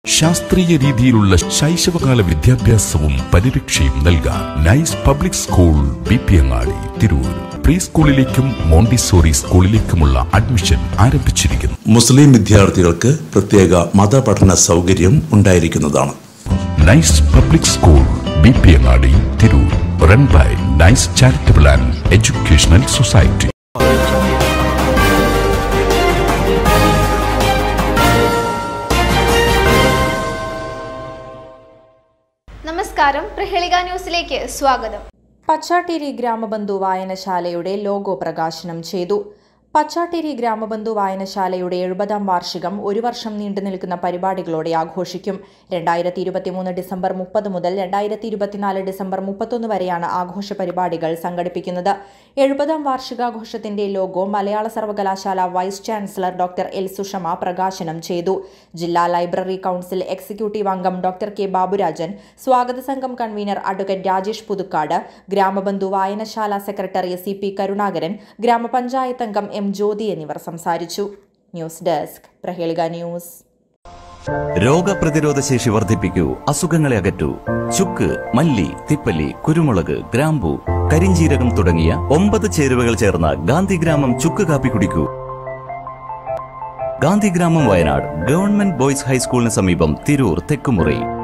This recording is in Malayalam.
ശാസ്ത്രീയ രീതിയിലുള്ള ശൈശവകാല വിദ്യാഭ്യാസവും പരിരക്ഷയും നൽകാൻ nice public school B P Angadi Tirur pre സ്കൂളിലേക്കും മോണ്ടിസോറി സ്കൂളിലേക്കുമുള്ള അഡ്മിഷൻ ആരംഭിച്ചിരിക്കുന്നു മുസ്ലിം വിദ്യാർത്ഥികൾക്ക് പ്രത്യേക മതപഠന സൗകര്യം ഉണ്ടായിരിക്കുന്നതാണ് nice public school B P Angadi Tirur run by nice charitable and educational society നമസ്കാരം പ്രഹേളിക ന്യൂസിലേക്ക് സ്വാഗതം പച്ചാട്ടേരി ഗ്രാമബന്ധു വായനശാലയുടെ ലോഗോ പ്രകാശനം ചെയ്തു പച്ചാട്ടേരി ഗ്രാമബന്ധു വായനശാലയുടെ എഴുപതാം വാർഷികം ഒരു വർഷം നീണ്ടു നിൽക്കുന്ന പരിപാടികളോടെ ആഘോഷിക്കും രണ്ടായിരത്തി ഇരുപത്തിമൂന്ന് ഡിസംബർ മുപ്പത് മുതൽ രണ്ടായിരത്തി ഇരുപത്തിനാല് ഡിസംബർ മുപ്പത്തൊന്ന് വരെയാണ് ആഘോഷ പരിപാടികൾ സംഘടിപ്പിക്കുന്നത് എഴുപതാം വാർഷികാഘോഷത്തിന്റെ ലോഗോ മലയാള സർവകലാശാല vice chancellor doctor L Sushama പ്രകാശനം ചെയ്തു ജില്ലാ ലൈബ്രറി കൌൺസിൽ എക്സിക്യൂട്ടീവ് അംഗം ഡോക്ടർ കെ ബാബുരാജൻ സ്വാഗത സംഘം കൺവീനർ അഡ്വക്കേറ്റ് രാജേഷ് പുതുക്കാട് ഗ്രാമബന്ധു വായനശാല സെക്രട്ടറി സി പി കരുണാകരൻ ഗ്രാമപഞ്ചായത്ത് അംഗം എം ജ്യോതി എന്നിവർ സംസാരിച്ചു ന്യൂസ് ഡെസ്ക് പ്രഹേളിക ന്യൂസ് രോഗപ്രതിരോധ ശേഷി വർദ്ധിപ്പിക്കൂ അസുഖങ്ങളെ അകറ്റൂ ചുക്ക് മല്ലി തിപ്പല്ലി കുരുമുളക് ഗ്രാമ്പു കരിഞ്ചീരകം തുടങ്ങിയ ഒമ്പത് ചേരുവകൾ ചേർന്ന ഗാന്ധിഗ്രാമം ചുക്ക് കാപ്പി കുടിക്കൂ ഗാന്ധിഗ്രാമം വയനാട് ഗവൺമെന്റ് ബോയ്സ് ഹൈസ്കൂളിന് സമീപം തിരൂർ തെക്കുമുറി